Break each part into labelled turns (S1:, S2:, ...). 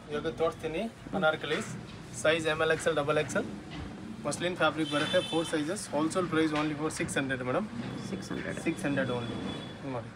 S1: ಇವಾಗ ತೋರಿಸ್ತೀನಿ anarkalis size M L XL double XL muslin fabric ಬರುತ್ತೆ four sizes wholesale price only for six hundred madam
S2: six hundred
S1: six hundred only ನೋಡಿ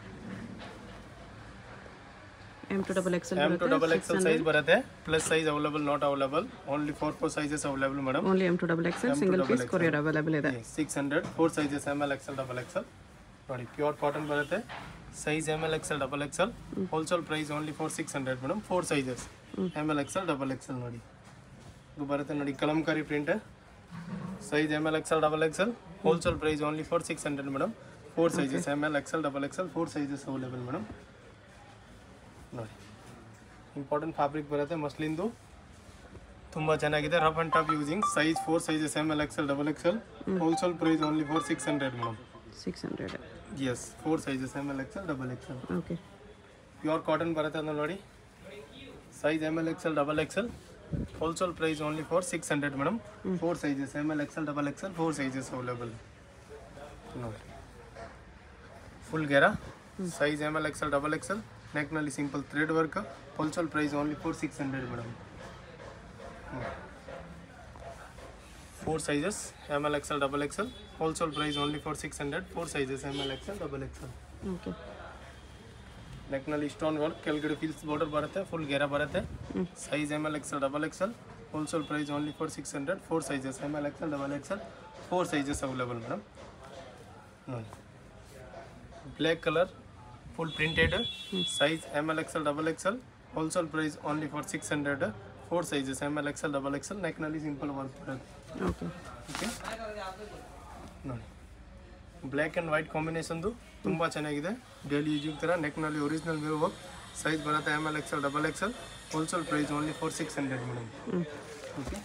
S2: M to double XL
S1: M to double XL size ಬರುತ್ತೆ plus size available not available only four four sizes available madam
S2: only M to double XL
S1: M to
S2: single
S1: double
S2: piece
S1: XL.
S2: Courier available ಇದೆ
S1: six hundred four sizes M L XL double XL ನೋಡಿ pure cotton ಬರುತ್ತೆ size M L XL double XL wholesale price only for six hundred madam four sizes M L XL double XL ನೋಡಿ ಇದು ಬರುತ್ತೆ ನೋಡಿ kalamkari print size M L XL double XL wholesale price only for six hundred madam four sizes M L XL double XL four sizes available madam ನೋಡಿ important fabric ಬರುತ್ತೆ ಮಸ್ಲಿಂದು ತುಂಬ ಚೆನ್ನಾಗಿದೆ rough and top using size four sizes M L XL double XL wholesale price only for six hundred madam
S2: six hundred
S1: yes four sizes M L XL double XL
S2: okay
S1: pure cotton ಬರುತ್ತೆ ಅಂತ ನೋಡಿ size M L XL double XL wholesale price only for six hundred madam four sizes M L XL double XL four sizes available ನೋಡಿ full ಗೆರಾ size M L XL double XL ನೆಕ್ನಲ್ಲಿ simple thread work wholesale price only for six hundred madam four sizes M L XL double XL wholesale price only for six hundred four sizes M L XL double XL
S2: okay
S1: ನೆಕ್ನಲ್ಲಿ stone work ಕೆಳಗಡೆ fills border ಬರುತ್ತೆ full ಗೆರ ಬರುತ್ತೆ
S2: hmm.
S1: Size M L XL double XL wholesale price only for six hundred four sizes M L XL double XL four sizes available madam ನೋಡಿ black colour full printed size M L XL double XL wholesale price only for six hundred four sizes M L XL double XL ನೆಕ್ನಲ್ಲಿ simple work ಬರುತ್ತೆ
S2: okay
S1: okay ನೋಡಿ black and white ಕಾಂಬಿನೇಷನ್ದು ತುಂಬ ಚೆನ್ನಾಗಿದೆ daily using ಥರ ನೆಕ್ನಲ್ಲಿ original mirror work size ಬರುತ್ತೆ M L XL double XL wholesale price only for six hundred madam
S2: ಹ್ಞೂ
S1: ಓಕೆ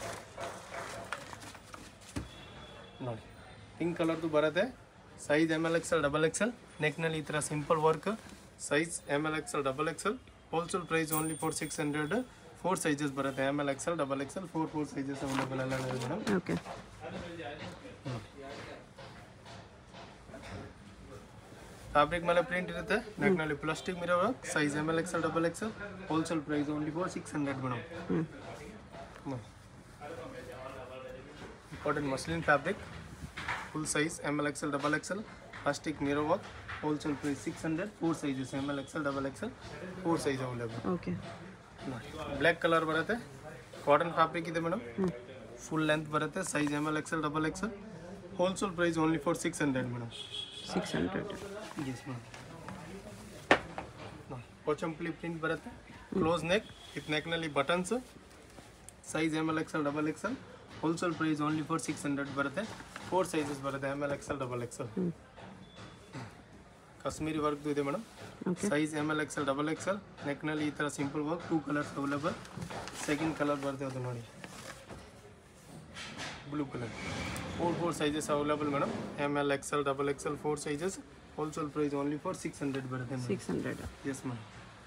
S1: ನೋಡಿ ಪಿಂಕ್ ಕಲರ್ದು ಬರುತ್ತೆ size M L XL double XL ನೆಕ್ನಲ್ಲಿ ಈ ಥರ simple work size M L XL double XL wholesale price only for six hundred four sizes ಬರುತ್ತೆ M L XL double XL four four sizes available ಎಲ್ಲ ಇದೆ madam
S2: okay
S1: fabric ಮೇಲೆ print ಇರುತ್ತೆ ನೆಕ್ನಲ್ಲಿ plastic mirror work size M L XL double XL wholesale price only for six hundred madam
S2: ಹ್ಞೂ
S1: important muslin fabric full size M L XL double XL plastic mirror work wholesale price six hundred four sizes M L XL double XL four size available
S2: okay
S1: black colour ಬರುತ್ತೆ cotton fabric ಇದೆ madam
S2: ಹ್ಞೂ
S1: full length ಬರುತ್ತೆ size M L XL double XL wholesale price only for six hundred madam
S2: six hundred
S1: yes madam ಕೋಚಂಪ್ಲಿ print ಬರುತ್ತೆ close neck with ನೆಕ್ನಲ್ಲಿ buttons size M L XL double XL wholesale price only for six hundred ಬರುತ್ತೆ four sizes ಬರುತ್ತೆ M L XL double XL
S2: ಹ್ಞೂ
S1: ಕಾಶ್ಮೀರಿ ವರ್ಕ್ದು ಇದೆ madam
S2: okay
S1: size M L XL double XL ನೆಕ್ನಲ್ಲಿ ಈ ಥರ simple work two colours available second colour ಬರುತ್ತೆ ಅದು ನೋಡಿ blue colour four four sizes available madam M L XL double XL four sizes wholesale price only for six hundred ಬರುತ್ತೆ
S2: six hundred
S1: yes ma'am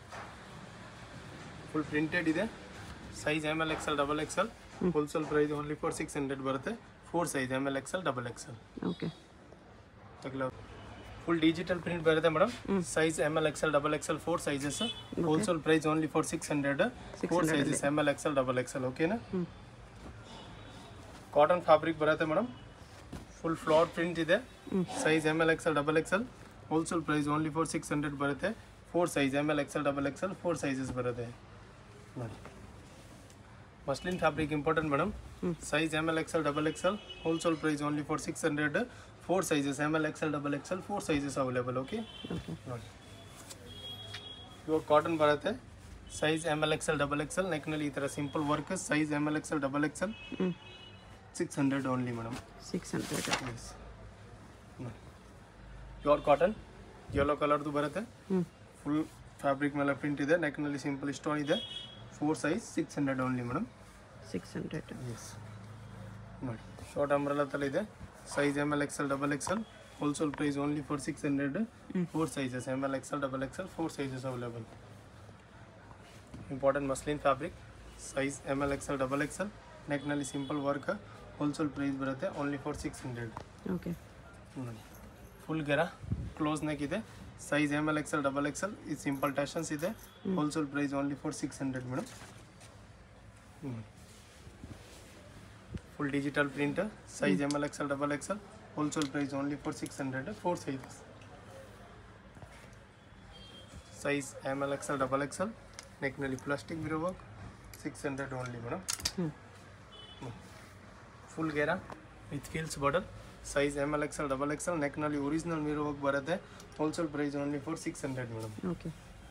S1: full printed ಇದೆ size M L XL double XL wholesale price only for six hundred ಬರುತ್ತೆ four size M L XL double XL
S2: okay
S1: full digital print ಬರುತ್ತೆ madam size M L XL double XL four sizes wholesale price only for six hundred four
S2: 600
S1: sizes M L XL double XL ಓಕೆನಾ
S2: ಹ್ಞೂ
S1: cotton fabric ಬರುತ್ತೆ madam full flower print ಇದೆ
S2: hmm.
S1: Size M L XL double XL wholesale price only for six hundred ಬರುತ್ತೆ four size M L XL double XL four sizes ಬರುತ್ತೆ ನೋಡಿ muslin fabric important madam
S2: hmm.
S1: Size M L XL double XL wholesale price only for six hundred four sizes M L XL double XL four sizes available okay
S2: okay
S1: ನೋಡಿ ಇವಾಗ cotton ಬರುತ್ತೆ size M L XL double XL ನೆಕ್ನಲ್ಲಿ ಈ ಥರ simple work size M L XL double XL
S2: ಹ್ಞೂ
S1: six hundred only madam
S2: six hundred
S1: yes pure cotton yellow ಕಲರ್ದು ಬರುತ್ತೆ
S2: ಹ್ಞೂ
S1: ಫುಲ್ ಫ್ಯಾಬ್ರಿಕ್ ಮೇಲೆ ಪ್ರಿಂಟ್ ಇದೆ ನೆಕ್ನಲ್ಲಿ ಸಿಂಪಲ್ ಸ್ಟೋನ್ ಇದೆ four size six hundred only madam
S2: six hundred
S1: yes ನೋಡಿ short umbrella ಥರ ಇದೆ size M L XL double XL wholesale price only for six hundred four sizes M L XL double XL four sizes available important muslin fabric size M L XL double XL ನೆಕ್ನಲ್ಲಿ simple work wholesale price ಬರುತ್ತೆ only for six hundred
S2: okay
S1: ನೋಡಿ full ಗೆರ close neck ಇದೆ size M L XL double XL ಇದು simple ಟ್ಯಾಷನ್ಸ್ ಇದೆ wholesale price only for six hundred madam full digital print size M L XL double XL wholesale price only for six hundred four sizes size M L XL double XL ನೆಕ್ನಲ್ಲಿ plastic mirror work six hundred only madam
S2: ಹ್ಞೂ
S1: full ಗೇರಾ with feels border size M L XL double XL ನೆಕ್ನಲ್ಲಿ original mirror work ಬರುತ್ತೆ wholesale price only for six hundred madam
S2: okay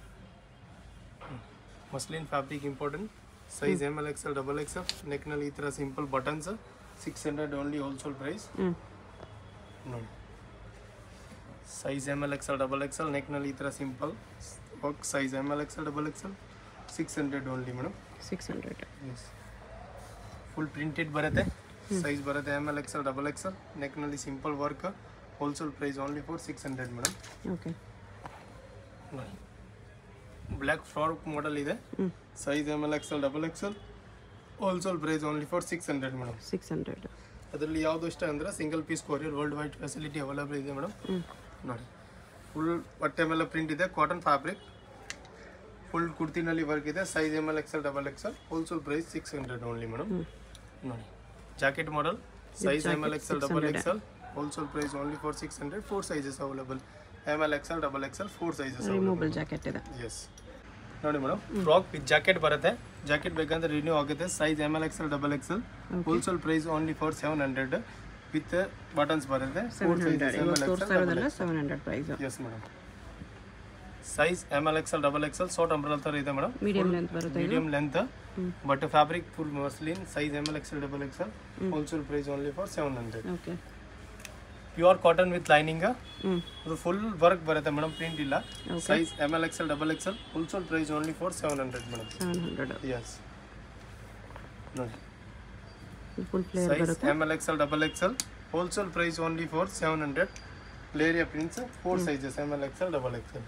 S1: muslin fabric important size M L XL double XL ನೆಕ್ನಲ್ಲಿ ಈ ಥರ simple buttons six hundred only wholesale price
S2: ಹ್ಞೂ
S1: ನೋಡಿ size M L XL double XL ನೆಕ್ನಲ್ಲಿ ಈ ಥರ simple work size M L XL double XL six hundred only madam
S2: six hundred
S1: yes full printed ಬರುತ್ತೆ size ಬರುತ್ತೆ M L XL double XL ನೆಕ್ನಲ್ಲಿ simple work wholesale price only for six hundred madam
S2: okay
S1: ನೋಡಿ black frock model ಇದೆ
S2: ಹ್ಞೂ
S1: size M L XL double XL wholesale price only for six hundred madam
S2: six hundred
S1: ಅದರಲ್ಲಿ ಯಾವುದು ಇಷ್ಟ ಅಂದರೆ single piece courier world wide facility available ಇದೆ madam
S2: ಹ್ಞೂ
S1: ನೋಡಿ ಫುಲ್ ಬಟ್ಟೆ ಮೇಲೆ ಪ್ರಿಂಟ್ ಇದೆ ಕಾಟನ್ ಫ್ಯಾಬ್ರಿಕ್ ಫುಲ್ ಕುರ್ತಿನಲ್ಲಿ ವರ್ಕ್ ಇದೆ size M L XL double XL wholesale price six hundred only madam
S2: ಹ್ಞೂ
S1: ನೋಡಿ jacket model size M L
S2: jacket
S1: XL double
S2: 600.
S1: XL wholesale price only for six hundred four sizes available M L XL double XL four sizes
S2: removable jacket ಇದೆ
S1: yes ನೋಡಿ madam frock with jacket ಬರುತ್ತೆ jacket ಬೇಕಂದ್ರೆ remove ಆಗುತ್ತೆ size M L XL double XL wholesale price only for seven hundred with buttons ಬರುತ್ತೆ
S2: seven hundred ಇವಾಗ ತೋರಿಸ್ತಾ ಇರೋದಲ್ಲ seven hundred price
S1: yes madam size M L XL double XL short umbrella ಥರ ಇದೆ madam
S2: medium length ಬರುತ್ತೆ ಇದು
S1: medium length but fabric full muslin size M L XL double XL wholesale price only for seven hundred
S2: okay
S1: pure cotton with lining
S2: ಹ್ಞೂ
S1: ಅದು full work ಬರುತ್ತೆ madam print ಇಲ್ಲ size M L XL double XL wholesale price only for seven hundred madam
S2: seven hundred
S1: yes ನೋಡಿ
S2: full flare
S1: size
S2: ಬರುತ್ತೆ
S1: M L XL double XL wholesale price only for seven hundred leheriya prints four sizes M L XL double XL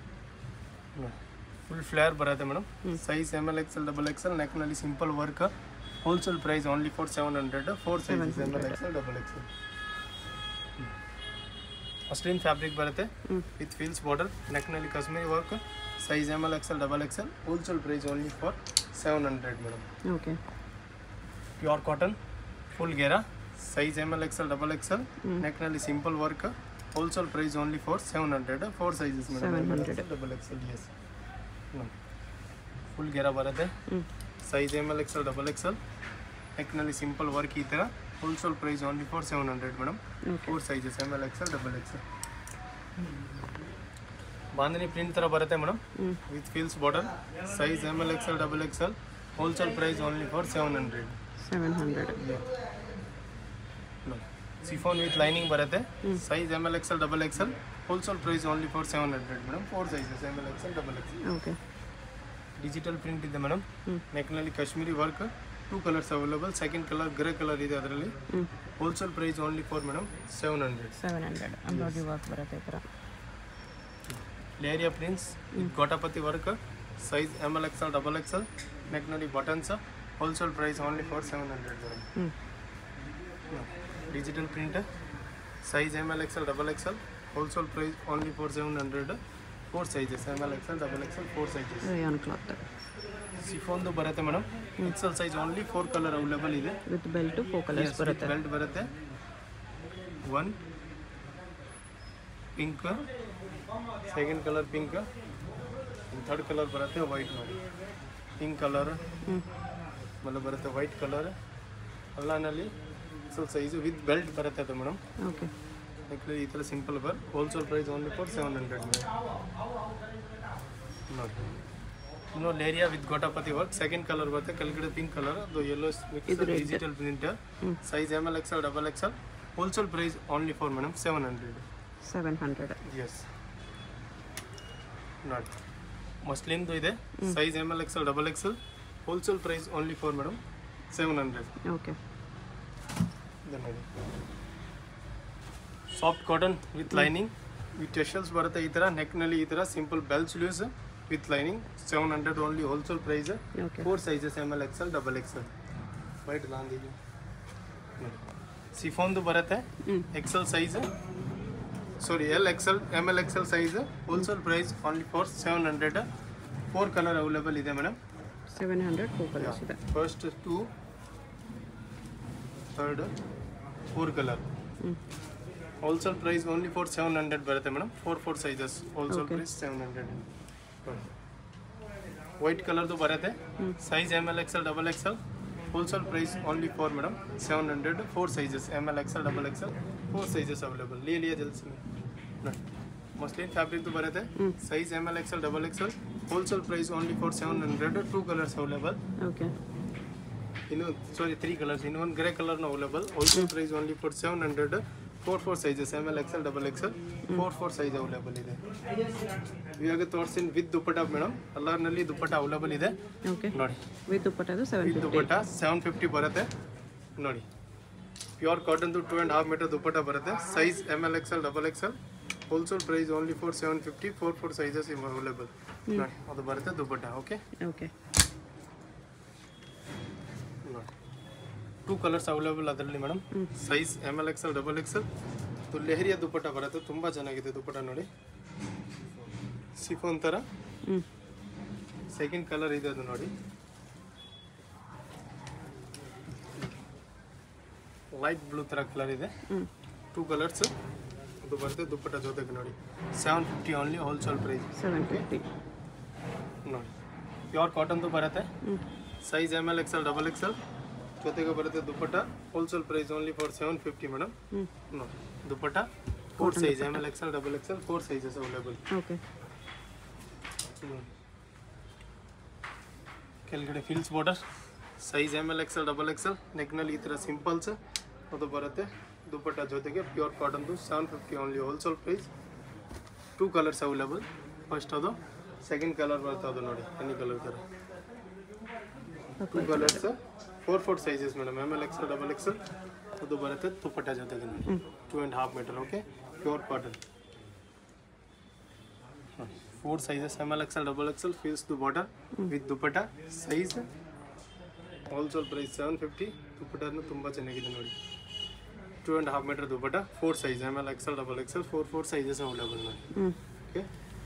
S1: full flare ಬರುತ್ತೆ madam size M L XL double XL ನೆಕ್ನಲ್ಲಿ simple work wholesale price only for seven hundred four sizes M L XL double XL muslin fabric ಬರುತ್ತೆ
S2: hmm.
S1: With feels border ನೆಕ್ನಲ್ಲಿ Kashmiri work size M L XL double XL wholesale price only for seven hundred madam
S2: okay
S1: pure cotton full ಗೇರಾ size M L XL double XL ನೆಕ್ನಲ್ಲಿ simple work wholesale price only for seven hundred four sizes madam
S2: 700.
S1: Double XL yes full ಗೇರಾ ಬರುತ್ತೆ
S2: ಹ್ಞೂ
S1: size M L XL double XL ನೆಕ್ನಲ್ಲಿ simple work ಈ ಥರ wholesale price only for seven hundred madam
S2: okay
S1: four sizes M L XL double XL bandhani print ಥರ ಬರುತ್ತೆ madam
S2: ಹ್ಞೂ
S1: with feels border size M L XL double XL wholesale price only for seven hundred
S2: seven hundred
S1: chiffon with lining ಬರುತ್ತೆ size M L XL double XL wholesale price only for seven hundred madam four sizes M L XL double XL
S2: okay
S1: digital print ಇದೆ madam
S2: hmm.
S1: ನೆಕ್ನಲ್ಲಿ Kashmiri work two colours available second colour grey colour ಇದೆ ಅದರಲ್ಲಿ
S2: ಹ್ಞೂ
S1: wholesale price only for madam seven hundred
S2: seven hundred embroidery work ಬರುತ್ತೆ ಈ ಥರ
S1: leheriya prints gotapatti work size M L XL double XL ನೆಕ್ನಲ್ಲಿ buttons wholesale price only for seven hundred madam
S2: ಹ್ಞೂ
S1: digital print size M L XL double XL wholesale price only for seven hundred four sizes M L XL double XL four sizes
S2: rayon cloth
S1: ಸಿಫೋನ್ದು ಬರುತ್ತೆ madam XL size only four colour available ಇದೆ
S2: with belt four colours ಬರುತ್ತೆ
S1: belt ಬರುತ್ತೆ one pink second colour pink third colour ಬರುತ್ತೆ white ನೋಡಿ pink colour
S2: ಹ್ಞೂ
S1: ಆಮೇಲೆ ಬರುತ್ತೆ white colour ಅಲ್ಲಾನಲ್ಲಿ ಎಕ್ಸೆಲ್ ಸೈಜು ವಿತ್ ಬೆಲ್ಟ್ ಬರುತ್ತೆ ಅದು ಮೇಡಮ್
S2: ಓಕೆ
S1: ನೆಕ್ಸ್ಟ್ ಈ ಥರ ಸಿಂಪಲ್ ಬರ್ wholesale price only for seven hundred ನೋಡಿ ಇನ್ನು leheriya with gotapatti work second colour ಬರುತ್ತೆ ಕೆಳಗಡೆ ಪಿಂಕ್ ಕಲರ್ ಅದು ಯೆಲ್ಲೋ
S2: ಇದು red.
S1: Digital print
S2: hmm.
S1: Size M L XL double XL wholesale price only for madam seven hundred
S2: seven hundred
S1: yes ನೋಡಿ ಮಸ್ಲಿನ್ದು ಇದೆ size M L XL double XL wholesale price only for madam seven hundred
S2: okay
S1: ಇದು ನೋಡಿ soft cotton with lining with tassels ಬರುತ್ತೆ ಈ ಥರ ನೆಕ್ನಲ್ಲಿ ಈ ಥರ simple bell sleeves with lining seven hundred only wholesale price
S2: okay
S1: four sizes M L XL double XL white ಗಾಂಧಿ ಸಿಫೋನ್ದು ಬರುತ್ತೆ
S2: ಹ್ಞೂ
S1: XL size sorry L XL M L XL size wholesale price only for seven hundred four colour available ಇದೆ madam
S2: seven hundred four colours ಇದೆ
S1: first two third four colour
S2: ಹ್ಞೂ
S1: wholesale price only for seven hundred ಬರುತ್ತೆ madam four four sizes wholesale
S2: Okay.
S1: Price seven hundred white ಕಲರ್ದು ಬರುತ್ತೆ
S2: hmm.
S1: Size M L XL double XL wholesale price only for madam seven hundred four sizes M L XL double XL four sizes available ಲಿಯ ಲಿಯ ಜಲ್ಸಿ ನೋಡಿ muslin ಫ್ಯಾಬ್ರಿಕ್ದು ಬರುತ್ತೆ
S2: hmm.
S1: Size M L XL double XL wholesale price only for seven hundred two colours available
S2: okay
S1: ಇನ್ನು sorry three colours ಇನ್ನು ಒಂದು grey ಕಲರ್ನ available wholesale price only for seven hundred four four sizes M L XL double XL four four size available ಇದೆ ಇವಾಗ ತೋರಿಸ್ತೀನಿ with dupatta madam ಕಲರ್ನಲ್ಲಿ dupatta available ಇದೆ
S2: okay
S1: ನೋಡಿ
S2: with ದುಪ್ಪಟ್ಟದು seven
S1: with
S2: fifty
S1: dupatta seven fifty ಬರುತ್ತೆ ನೋಡಿ ಪ್ಯೂರ್ ಕಾಟನ್ದು two and half metre dupatta ಬರುತ್ತೆ size M L XL double XL wholesale price only for seven fifty four four sizes available ನೋಡಿ ಅದು ಬರುತ್ತೆ ದುಪ್ಪಟ ಓಕೆ
S2: ಓಕೆ
S1: ನೋಡಿ ಟೂ ಕಲರ್ಸ್ ಅವೈಲೇಬಲ್ ಅದರಲ್ಲಿ madam
S2: hmm.
S1: Size M L XL double XL ಇದು ಲೆಹರಿಯ ದುಪ್ಪಟ್ಟ ಬರುತ್ತೆ ತುಂಬ ಚೆನ್ನಾಗಿದೆ ದುಪ್ಪಟ್ಟ ನೋಡಿ ಸಿಫೋನ್ ಥರ
S2: ಹ್ಞೂ
S1: ಸೆಕೆಂಡ್ ಕಲರ್ ಇದೆ ಅದು ನೋಡಿ ಲೈಟ್ ಬ್ಲೂ ಥರ ಕಲರ್ ಇದೆ
S2: ಹ್ಞೂ
S1: ಟೂ ಕಲರ್ಸ್ ಅದು ಬರುತ್ತೆ ದುಪ್ಪಟ್ಟ ಜೊತೆಗೆ ನೋಡಿ seven fifty only wholesale price
S2: seven fifty
S1: ನೋಡಿ ಪ್ಯೂರ್ ಕಾಟನ್ದು ಬರುತ್ತೆ
S2: ಹ್ಞೂ
S1: size M L XL double XL ಜೊತೆಗೆ ಬರುತ್ತೆ dupatta wholesale price only for seven fifty madam
S2: ಹ್ಞೂ
S1: ನೋಡಿ dupatta four size M L XL double XL four sizes available
S2: okay
S1: ಕೆಳಗಡೆ fills border size M L XL double XL ನೆಕ್ನಲ್ಲಿ ಈ ಥರ ಸಿಂಪಲ್ಸ್ ಅದು ಬರುತ್ತೆ ದುಪ್ಪಟ್ಟ ಜೊತೆಗೆ ಪ್ಯೂರ್ ಕಾಟನ್ದು seven fifty only wholesale price two colours available first ಅದು ಸೆಕೆಂಡ್ ಕಲರ್ ಬರುತ್ತೆ ಅದು ನೋಡಿ ಎನಿ ಕಲರ್ ಥರ two colours four four sizes madam M L XL double XL ಅದು ಬರುತ್ತೆ ದುಪ್ಪಟ್ಟ ಜೊತೆಗೆ ನೋಡಿ
S2: ಹ್ಞೂ
S1: two and half metre okay pure cotton four sizes M L XL double XL frills ದು border with dupatta size wholesale price seven fifty ದುಪ್ಪಟನು ತುಂಬ ಚೆನ್ನಾಗಿದೆ ನೋಡಿ two and half metre dupatta four size M L XL double XL four four sizes available ನೋಡಿ
S2: ಹ್ಞೂ
S1: okay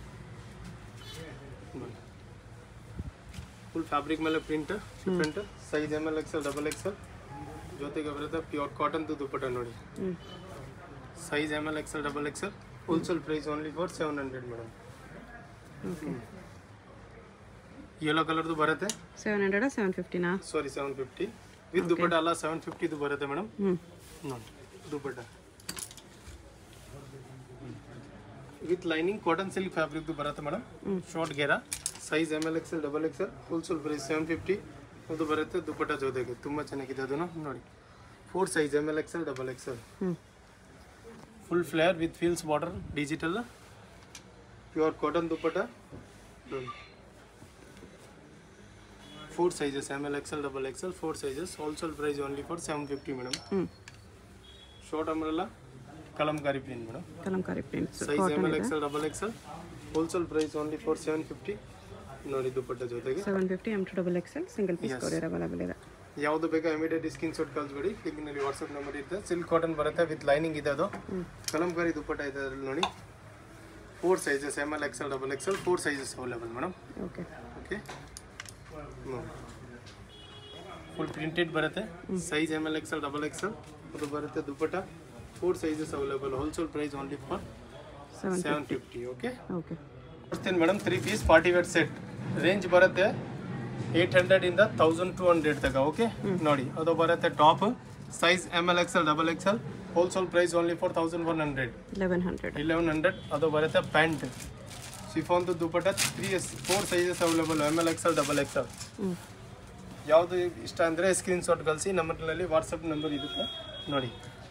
S1: full fabric ಮೇಲೆ print print size M L XL double XL ಜೊತೆಗೆ ಬರುತ್ತೆ pure ಕಾಟನ್ದು ದುಪ್ಪಟ ನೋಡಿ
S2: ಹ್ಞೂ
S1: size M L XL double XL wholesale price only for seven hundred madam
S2: okay
S1: yellow ಕಲರ್ದು ಬರುತ್ತೆ
S2: ಸೆವೆನ್ ಹಂಡ್ರೆಡಾ ಸೆವೆನ್ ಫಿಫ್ಟಿನಾ
S1: sorry seven fifty with dupatta ಅಲ್ಲ ಸೆವೆನ್ ಫಿಫ್ಟಿದು ಬರುತ್ತೆ ಮೇಡಮ್
S2: ಹ್ಞೂ
S1: ನೋಡಿ dupatta with lining cotton silk ಫ್ಯಾಬ್ರಿಕ್ದು ಬರುತ್ತೆ ಮೇಡಮ್
S2: ಹ್ಮ್.
S1: ಶಾರ್ಟ್ ಗೆರಾ size M L XL double XL wholesale price seven fifty ಅದು ಬರುತ್ತೆ ದುಪ್ಪಟ್ಟ ಜೊತೆಗೆ ತುಂಬ ಚೆನ್ನಾಗಿದೆ ಅದನ್ನು ನೋಡಿ four size M L XL double XL
S2: ಹ್ಞೂ
S1: full flare with feels border digital pure cotton dupatta four sizes M L XL double XL four sizes wholesale price only for seven fifty madam
S2: ಹ್ಞೂ
S1: short umbrella Kalamkari print madam
S2: Kalamkari prints
S1: size M
S2: cotton
S1: L
S2: ಇದೆ
S1: XL double XL wholesale price only for seven fifty ನೋಡಿ ದುಪ್ಪಟ್ಟ ಜೊತೆಗೆ
S2: seven fifty M to double XL single piece
S1: Yes.
S2: Courier available ಇದೆ
S1: ಯಾವುದು ಬೇಕಾ immediate screen shot ಕಳಿಸ್ಬೇಡಿ ಲಿಂಕ್ನಲ್ಲಿ WhatsApp number ಇರುತ್ತೆ silk cotton ಬರುತ್ತೆ ವಿತ್ ಲೈನಿಂಗ್ ಇದೆ ಅದು
S2: ಹ್ಞೂ
S1: ಕಲಂಕಾರಿ ದುಪ್ಪಟ್ಟ ಇದೆ ಅದ್ರಲ್ಲಿ ನೋಡಿ four sizes M L XL double XL four sizes available madam
S2: okay
S1: okay full printed ಬರುತ್ತೆ size M L XL double XL ಅದು ಬರುತ್ತೆ dupatta four sizes available wholesale price only for
S2: seven
S1: seven fifty okay
S2: okay
S1: ಕೊಡ್ತೀನಿ madam three piece party wear set range ಬರುತ್ತೆ eight hundred ಇಂದ thousand two hundred ತಗ okay ನೋಡಿ ಅದು ಬರುತ್ತೆ top size M L XL double XL wholesale price only four thousand one hundred
S2: eleven hundred
S1: eleven hundred ಅದು ಬರುತ್ತೆ pant ಶಿಫಾನ್ದು dupatta three yes four sizes available M L XL double XL
S2: ಹ್ಞೂ
S1: ಯಾವುದು ಇಷ್ಟ ಅಂದರೆ ಸ್ಕ್ರೀನ್ ಶಾಟ್ ಕಳಿಸಿ ನಮ್ಮಲ್ಲಿ WhatsApp number ಇರುತ್ತೆ ನೋಡಿ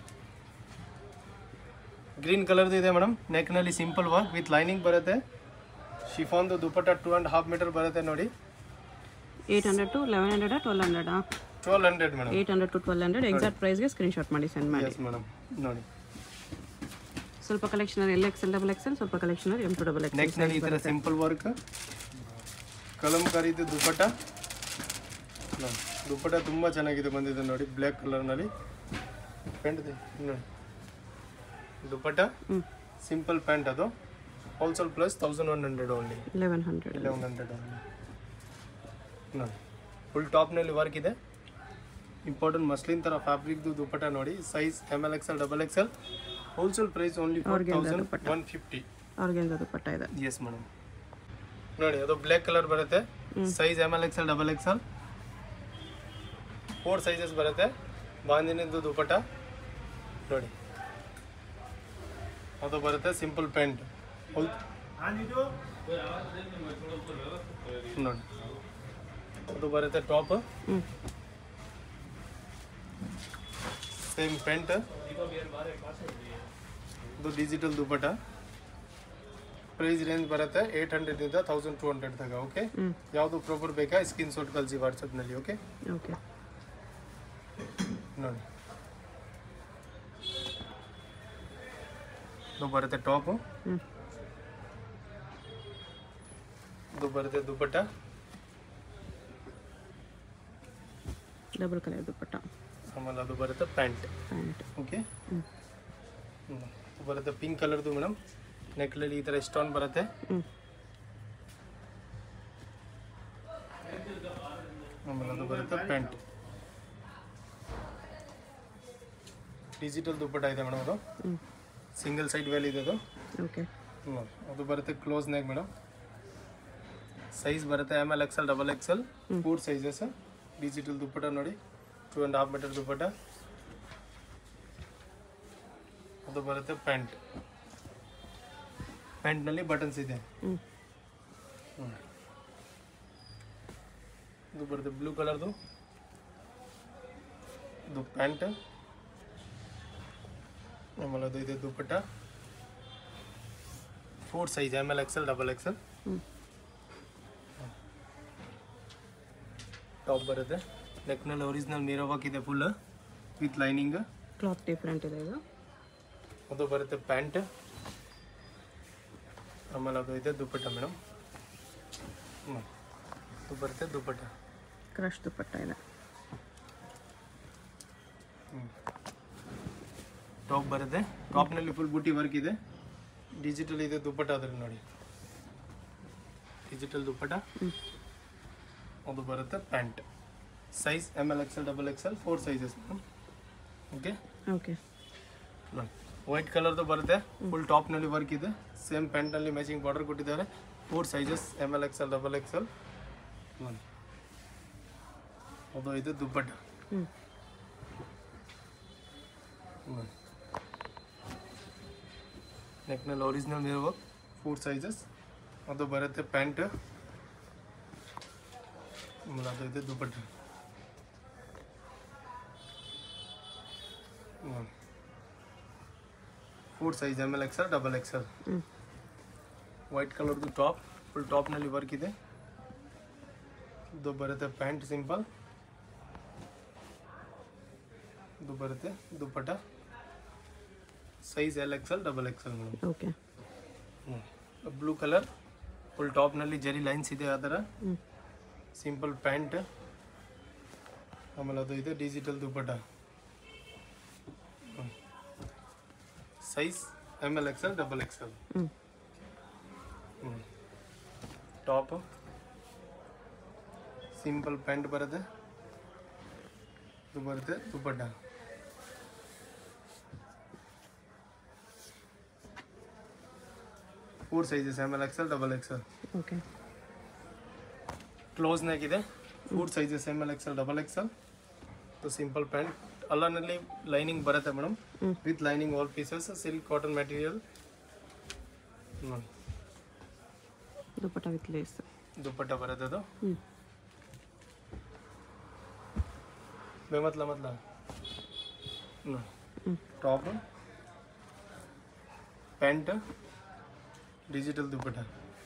S1: ಗ್ರೀನ್ ಕಲರ್ದು ಇದೆ ಮೇಡಮ್ ನೆಕ್ನಲ್ಲಿ ಸಿಂಪಲ್ ವರ್ಕ್ ವಿತ್ ಲೈನಿಂಗ್ ಬರುತ್ತೆ ಶಿಫಾನ್ದು dupatta two and half meter ಬರುತ್ತೆ ನೋಡಿ
S2: ಏಯ್ಟ್ ಹಂಡ್ರೆಡ್ ಟು ಲೆವೆನ್ ಹಂಡ್ರೆಡಾ ಟ್ವೆಲ್ ಹಂಡ್ರೆಡಾ
S1: twelve hundred madam
S2: eight hundred to twelve hundred exact ಪ್ರೈಸ್ಗೆ ಸ್ಕ್ರೀನ್ಶಾಟ್ ಮಾಡಿ ಸೆಂಡ್ ಮಾಡಿ
S1: ಎಸ್ ಮೇಡಮ್ ನೋಡಿ
S2: ಸ್ವಲ್ಪ ಕಲೆಕ್ಷನರ್ ಎಲ್ ಎಕ್ಸೆಲ್ ಡಬಲ್ ಎಕ್ಸೆಲ್ ಸ್ವಲ್ಪ ಕಲೆಕ್ಷನರ್ ಎಮ್ ಟು ಡಬಲ್ ಎಕ್ಸೆಲ್
S1: ನೆಕ್ನಲ್ಲಿ ಈ ಥರ ಸಿಂಪಲ್ ವರ್ಕ್ ಕಲಂಕಾರಿದು ದುಪ್ಪಟ್ಟ ನೋಡಿ ದುಪ್ಪಟ್ಟ ತುಂಬ ಚೆನ್ನಾಗಿದೆ ಬಂದಿದೆ ನೋಡಿ ಬ್ಲ್ಯಾಕ್ ಕಲರ್ನಲ್ಲಿ ಪ್ಯಾಂಟ್ ನೋಡಿ ದುಪ್ಪಟ್ಟ
S2: ಹ್ಞೂ
S1: ಸಿಂಪಲ್ ಪ್ಯಾಂಟ್ ಅದು wholesale plus thousand one hundred only
S2: eleven hundred
S1: eleven hundred only ನೋಡಿ ಫುಲ್ ಟಾಪ್ನಲ್ಲಿ ವರ್ಕ್ ಇದೆ ಇಂಪಾರ್ಟೆಂಟ್ ಮಸ್ಲಿನ್ ಥರ ಫ್ಯಾಬ್ರಿಕ್ದು ದುಪ್ಪಟ ನೋಡಿ size M L XL double XL wholesale price only four
S2: Organza
S1: thousand
S2: dupatta.
S1: One fifty
S2: organza dupatta ಇದೆ
S1: yes madam ನೋಡಿ ಅದು black colour ಬರುತ್ತೆ size M L XL double XL four sizes ಬರುತ್ತೆ ಬಾಂದಿನಿಂದು ದುಪ್ಪಟ ನೋಡಿ ಅದು ಬರುತ್ತೆ ಸಿಂಪಲ್ ಪ್ಯಾಂಟ್ ನೋಡಿ ಅದು ಬರುತ್ತೆ ಟಾಪ್
S2: ಹ್ಞೂ
S1: ಸೇಮ್ ಪ್ಯಾಂಟ್ ಇದು ಡಿಜಿಟಲ್ ದುಪ್ಪಟ ಪ್ರೈಸ್ ರೇಂಜ್ ಬರುತ್ತೆ ಏಯ್ಟ್ ಹಂಡ್ರೆಡಿಂದ ತೌಸಂಡ್ ಟು ಹಂಡ್ರೆಡ್ ತಗ ಓಕೆ
S2: ಹ್ಞೂ
S1: ಯಾವುದು ಪ್ರಾಪರ್ ಬೇಕಾ ಸ್ಕ್ರೀನ್ ಶಾಟ್ ಕಳಿಸಿ ವಾಟ್ಸಪ್ನಲ್ಲಿ ಓಕೆ
S2: ಓಕೆ
S1: ನೋಡಿ ಇದು ಬರುತ್ತೆ ಟಾಪು
S2: ಹ್ಞೂ
S1: ಇದು ಬರುತ್ತೆ ದುಪ್ಪಟ್ಟ
S2: ಡಬಲ್ ಕಲರ್ ದುಪ್ಪಟ್ಟ
S1: ಆಮೇಲೆ ಅದು ಬರುತ್ತೆ ಪ್ಯಾಂಟ್
S2: ಪ್ಯಾಂಟ್
S1: ಓಕೆ
S2: ಹ್ಞೂ
S1: ಇದು ಬರುತ್ತೆ ಪಿಂಕ್ ಕಲರ್ದು ಮೇಡಮ್ ನೆಕ್ಲಲ್ಲಿ ಈ ಥರ ಸ್ಟೋನ್ ಬರುತ್ತೆ
S2: ಹ್ಞೂ
S1: ಆಮೇಲೆ ಅದು ಬರುತ್ತೆ ಪ್ಯಾಂಟ್ ಡಿಜಿಟಲ್ ದುಪ್ಪಟ್ಟ ಇದೆ ಮೇಡಮ್ ಅದು
S2: ಹ್ಞೂ
S1: ಸಿಂಗಲ್ ಸೈಡ್ ವೇಲ್ ಇದೆ ಅದು
S2: ಓಕೆ
S1: ಹ್ಮ್. ಅದು ಬರುತ್ತೆ ಕ್ಲೋಸ್ ನೆಕ್ ಮೇಡಮ್ ಸೈಜ್ ಬರುತ್ತೆ M L XL double XL four sizes digital dupatta ನೋಡಿ two and half metre dupatta ಅದು ಬರುತ್ತೆ ಪ್ಯಾಂಟ್ ಪ್ಯಾಂಟ್ನಲ್ಲಿ ಬಟನ್ಸ್ ಇದೆ
S2: ಹ್ಞೂ
S1: ಹ್ಮ್. ಇದು ಬರುತ್ತೆ ಬ್ಲೂ ಕಲರ್ದು ಇದು ಪ್ಯಾಂಟ್ ಆಮೇಲೆ ಅದು ಇದೆ dupatta four size M L XL double XL
S2: ಹ್ಞೂ
S1: ಟಾಪ್ ಬರುತ್ತೆ ನೆಕ್ನಲ್ಲಿ ಒರಿಜಿನಲ್ ಮೀರೋ ವರ್ಕ್ ಇದೆ full with lining
S2: cloth different ಇದೆ ಇದು
S1: ಅದು ಬರುತ್ತೆ ಪ್ಯಾಂಟ್ ಆಮೇಲೆ ಅದು ಇದೆ ದುಪ್ಪಟ್ಟ ಮೇಡಮ್ ಅದು ಬರುತ್ತೆ ದುಪ್ಪಟ್ಟ
S2: ಕ್ರಶ್ ದುಪ್ಪಟ್ಟ ಇದೆ
S1: ಟಾಪ್ ಬರುತ್ತೆ ಟಾಪ್ನಲ್ಲಿ ಫುಲ್ ಬುಟ್ಟಿ ವರ್ಕ್ ಇದೆ ಡಿಜಿಟಲ್ ಇದೆ ದುಪ್ಪಟ್ಟ ಅದ್ರ ನೋಡಿ ಡಿಜಿಟಲ್ ದುಪ್ಪಟ್ಟ
S2: ಹ್ಞೂ
S1: ಅದು ಬರುತ್ತೆ pant size M L XL double XL four sizes okay
S2: okay
S1: ನೋಡಿ ವೈಟ್ ಕಲರ್ದು ಬರುತ್ತೆ ಫುಲ್ ಟಾಪ್ನಲ್ಲಿ ವರ್ಕ್ ಇದೆ ಸೇಮ್ ಪ್ಯಾಂಟ್ನಲ್ಲಿ ಮ್ಯಾಚಿಂಗ್ ಬಾರ್ಡರ್ ಕೊಟ್ಟಿದ್ದಾರೆ four sizes M L XL double XL ನೋಡಿ ಅದು ಇದು ದುಪ್ಪಟ್ಟ
S2: ಹ್ಞೂ
S1: ನೆಕ್ನಲ್ಲಿ original mirror work four sizes ಅದು ಬರುತ್ತೆ ಪ್ಯಾಂಟ್ ಆಮೇಲೆ ಅದು ಇದೆ dupatta four size M L XL double XL
S2: ಹ್ಞೂ
S1: ವೈಟ್ ಕಲರ್ದು ಟಾಪ್ ಫುಲ್ ಟಾಪ್ನಲ್ಲಿ ವರ್ಕ್ ಇದೆ ಇದು ಬರುತ್ತೆ ಪ್ಯಾಂಟ್ ಸಿಂಪಲ್ ಇದು ಬರುತ್ತೆ dupatta size L XL double XL madam
S2: okay
S1: blue colour full ಟಾಪ್ನಲ್ಲಿ ಜರಿ ಲೈನ್ಸ್ ಇದೆ ಆ ಥರ
S2: ಹ್ಞೂ
S1: ಸಿಂಪಲ್ ಪ್ಯಾಂಟ್ ಆಮೇಲೆ ಅದು ಇದೆ digital dupatta size M L XL double XL
S2: ಹ್ಞೂ
S1: ಟಾಪ್ ಸಿಂಪಲ್ ಪ್ಯಾಂಟ್ ಬರುತ್ತೆ ಇದು ಬರುತ್ತೆ dupatta four sizes M L XL double XL
S2: okay
S1: close neck ಇದೆ four sizes M L XL double XL simple pant ಅಲ್ಲನಲ್ಲಿ lining ಬರುತ್ತೆ ಮೇಡಮ್
S2: ಹ್ಮ್.
S1: With lining all pieces silk cotton material ನೋಡಿ
S2: dupatta with lace
S1: ದುಪ್ಪಟ್ಟ ಬರುತ್ತೆ ಅದು
S2: ಹ್ಞೂ
S1: बेमतला मतला
S2: ಹ್ಞೂ
S1: top pant digital dupatta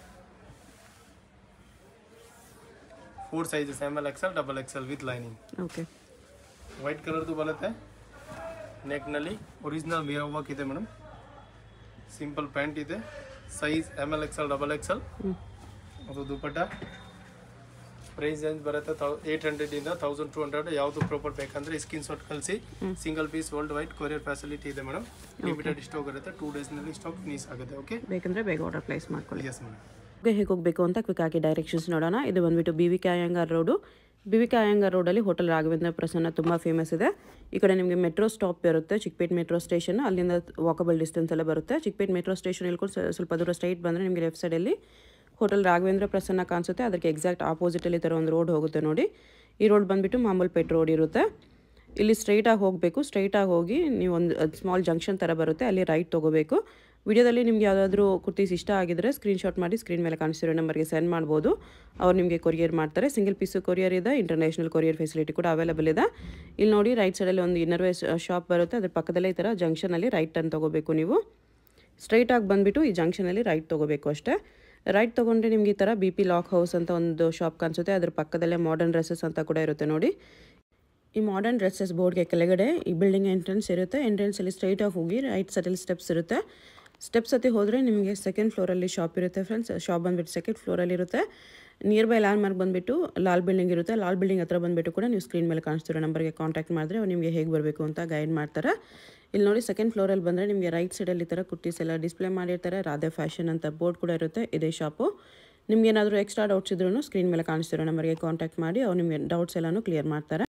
S1: four sizes M L XL double XL with lining
S2: okay
S1: white ಕಲರ್ದು ಬರುತ್ತೆ ನೆಕ್ನಲ್ಲಿ ಒರಿಜಿನಲ್ ಮಿರೋ ವರ್ಕ್ ಇದೆ ಮೇಡಮ್ ಸಿಂಪಲ್ ಪ್ಯಾಂಟ್ ಇದೆ size M L XL double XL
S2: ಹ್ಞೂ
S1: ಅದು ದುಪ್ಪಟ್ಟ ಪ್ರೈಸ್ ರೇಂಜ್ ಬರುತ್ತೆ ಏಯ್ಟ್ ಹಂಡ್ರೆಡಿಂದ ತೌಸಂಡ್ ಟು ಹಂಡ್ರೆಡ್ ಯಾವುದು ಪ್ರಾಪರ್ ಬೇಕಂದ್ರೆ ಸ್ಕ್ರೀನ್ ಶಾಟ್ ಕಳಿಸಿ single piece world wide courier facility ಇದೆ ಮೇಡಮ್ ಲಿಮಿಟೆಡ್ ಸ್ಟಾಕ್ ಇರುತ್ತೆ ಟೂ ಡೇಸ್ನಲ್ಲಿ ಸ್ಟಾಕ್ ಫಿನಿಸ್ ಆಗುತ್ತೆ ಓಕೆ
S2: ಬೇಕಂದರೆ ಬೇಗ ಆರ್ಡರ್ ಪ್ಲೇಸ್ ಮಾಡ್ಕೊಳ್ಳಿ
S1: ಎಸ್ ಮೇಡಮ್
S2: ಹೇಗೆ ಹೋಗಬೇಕು ಅಂತ ಕ್ವಿಕ್ ಆಗಿ ಡೈರೆಕ್ಷನ್ಸ್ ನೋಡೋಣ ಇದು ಬಂದ್ಬಿಟ್ಟು B V K Iyengar road B V K Iyengar ರೋಡಲ್ಲಿ ಹೋಟೆಲ್ ರಾಘವೇಂದ್ರ ಪ್ರಸನ್ನ ತುಂಬ ಫೇಮಸ್ ಇದೆ ಈ ಕಡೆ ನಿಮಗೆ ಮೆಟ್ರೋ ಸ್ಟಾಪ್ ಇರುತ್ತೆ ಚಿಕ್ಕಪೇಟ್ ಮೆಟ್ರೋ ಸ್ಟೇಷನ್ ಅಲ್ಲಿಂದ ವಾಕಬಲ್ ಡಿಸ್ಟೆನ್ಸ್ ಎಲ್ಲ ಬರುತ್ತೆ ಚಿಕ್ಕಪೇಟ್ ಮೆಟ್ರೋ ಸ್ಟೇಷನ್ ಇಳ್ಕೊಂಡು ಸ್ವ- ಸ್ವಲ್ಪ ದೂರ ಸ್ಟ್ರೈಟ್ ಬಂದರೆ ನಿಮಗೆ ಲೆಫ್ಟ್ ಸೈಡಲ್ಲಿ ಹೋಟೆಲ್ ರಾಘವೇಂದ್ರ ಪ್ರಸನ್ನ ಕಾಣಿಸುತ್ತೆ ಅದಕ್ಕೆ ಎಕ್ಸಾಕ್ಟ್ ಆಪೋಸಿಟಲ್ಲಿ ಈ ಥರ ಒಂದು ರೋಡ್ ಹೋಗುತ್ತೆ ನೋಡಿ ಈ ರೋಡ್ ಬಂದುಬಿಟ್ಟು ಮಾಮೂಲ್ಪೇಟ್ ರೋಡ್ ಇರುತ್ತೆ ಇಲ್ಲಿ ಸ್ಟ್ರೈಟಾಗಿ ಹೋಗಬೇಕು ಸ್ಟ್ರೈಟಾಗಿ ಹೋಗಿ ನೀವು ಒಂದು ಸ್ಮಾಲ್ ಜಂಕ್ಷನ್ ಥರ ಬರುತ್ತೆ ಅಲ್ಲಿ ರೈಟ್ ತೊಗೋಬೇಕು ವಿಡಿಯೋದಲ್ಲಿ ನಿಮ್ಗೆ ಯಾವುದಾದ್ರೂ ಕುರ್ತೀಸ್ ಇಷ್ಟ ಆಗಿದ್ರೆ ಸ್ಕ್ರೀನ್ಶಾಟ್ ಮಾಡಿ ಸ್ಕ್ರೀನ್ ಮೇಲೆ ಕಾಣಿಸ್ತಿರೋ ನಂಬರ್ಗೆ ಸೆಂಡ್ ಮಾಡ್ಬೋದು ಅವ್ರು ನಿಮಗೆ ಕೊರಿಯರ್ ಮಾಡ್ತಾರೆ ಸಿಂಗಲ್ ಪೀಸು ಕೊರಿಯರ್ ಇದೆ ಇಂಟರ್ನ್ಯಾಷನಲ್ ಕೊರಿಯರ್ ಫೆಸಿಲಿಟಿ ಕೂಡ ಅವೈಲೇಬಲ್ ಇದೆ ಇಲ್ಲಿ ನೋಡಿ ರೈಟ್ ಸೈಡಲ್ಲಿ ಒಂದು ಇನ್ನರ್ವೇ ಶಾಪ್ ಬರುತ್ತೆ ಅದ್ರ ಪಕ್ಕದಲ್ಲೇ ಈ ಥರ ಜಂಕ್ಷನಲ್ಲಿ ರೈಟ್ ಟರ್ನ್ ತೊಗೋಬೇಕು ನೀವು ಸ್ಟ್ರೈಟಾಗಿ ಬಂದುಬಿಟ್ಟು ಈ ಜಂಕ್ಷನಲ್ಲಿ ರೈಟ್ ತೊಗೋಬೇಕು ಅಷ್ಟೇ ರೈಟ್ ತೊಗೊಂಡ್ರೆ ನಿಮ್ಗೆ ಈ ಥರ ಬಿ ಪಿ ಲಾಕ್ ಹೌಸ್ ಅಂತ ಒಂದು ಶಾಪ್ ಕಾಣಿಸುತ್ತೆ ಅದ್ರ ಪಕ್ಕದಲ್ಲೇ ಮಾಡರ್ನ್ ಡ್ರೆಸ್ಸಸ್ ಅಂತ ಕೂಡ ಇರುತ್ತೆ ನೋಡಿ ಈ ಮಾಡರ್ನ್ ಡ್ರೆಸ್ಸಸ್ ಬೋರ್ಡ್ಗೆ ಕೆಳಗಡೆ ಈ ಬಿಲ್ಡಿಂಗ್ ಎಂಟ್ರೆನ್ಸ್ ಇರುತ್ತೆ ಎಂಟ್ರೆನ್ಸಲ್ಲಿ ಸ್ಟ್ರೈಟಾಗಿ ಹೋಗಿ ರೈಟ್ ಸೈಡಲ್ಲಿ ಸ್ಟೆಪ್ಸ್ ಇರುತ್ತೆ ಸ್ಟೆಪ್ಸ್ ಹತ್ತಿ ಹೋದರೆ ನಿಮಗೆ ಸೆಕೆಂಡ್ ಫ್ಲೋರಲ್ಲಿ ಶಾಪ್ ಇರುತ್ತೆ ಫ್ರೆಂಡ್ಸ್ ಶಾಪ್ ಬಂದುಬಿಟ್ಟು ಸೆಕೆಂಡ್ ಫ್ಲೋರಲ್ಲಿ ಇರುತ್ತೆ ನಿಯರ್ ಬೈ ಲ್ಯಾಂಡ್ ಮಾರ್ಕ್ ಬಂದುಬಿಟ್ಟು ಲಾಲ್ ಬಿಲ್ಡಿಂಗ್ ಇರುತ್ತೆ ಲಾಲ್ ಬಿಲ್ಡಿಂಗ್ ಹತ್ರ ಬಂದುಬಿಟ್ಟು ಕೂಡ ನೀವು ಸ್ಕ್ರೀನ್ ಮೇಲೆ ಕಾಣಿಸ್ತಿರೋ ನಂಬರ್ಗೆ ಕಾಂಟ್ಯಾಕ್ಟ್ ಮಾಡಿದ್ರೆ ಅವ್ರು ನಿಮಗೆ ಹೇಗೆ ಬರಬೇಕು ಅಂತ ಗೈಡ್ ಮಾಡ್ತಾರೆ ಇಲ್ಲಿ ನೋಡಿ ಸೆಕೆಂಡ್ ಫ್ಲೋರಲ್ಲಿ ಬಂದರೆ ನಿಮಗೆ ರೈಟ್ ಸೈಡಲ್ಲಿ ಈ ಥರ ಕುರ್ತೀಸ್ ಎಲ್ಲ ಡಿಸ್ಪ್ಲೇ ಮಾಡಿರ್ತಾರೆ ರಾಧೆ ಫ್ಯಾಷನ್ ಅಂತ ಬೋರ್ಡ್ ಕೂಡ ಇರುತ್ತೆ ಇದೇ ಶಾಪು ನಿಮ್ಗೆ ಏನಾದರೂ ಎಕ್ಸ್ಟ್ರಾ ಡೌಟ್ಸ್ ಇದ್ರೂ ಸ್ಕ್ರೀನ್ ಮೇಲೆ ಕಾಣಿಸ್ತಿರೋ ನಂಬರ್ಗೆ ಕಾಂಟ್ಯಾಕ್ಟ್ ಮಾಡಿ ಅವ್ರು ನಿಮಗೆ ಡೌಟ್ಸ್ ಎಲ್ಲನೂ ಕ್ಲಿಯರ್ ಮಾಡ್ತಾರೆ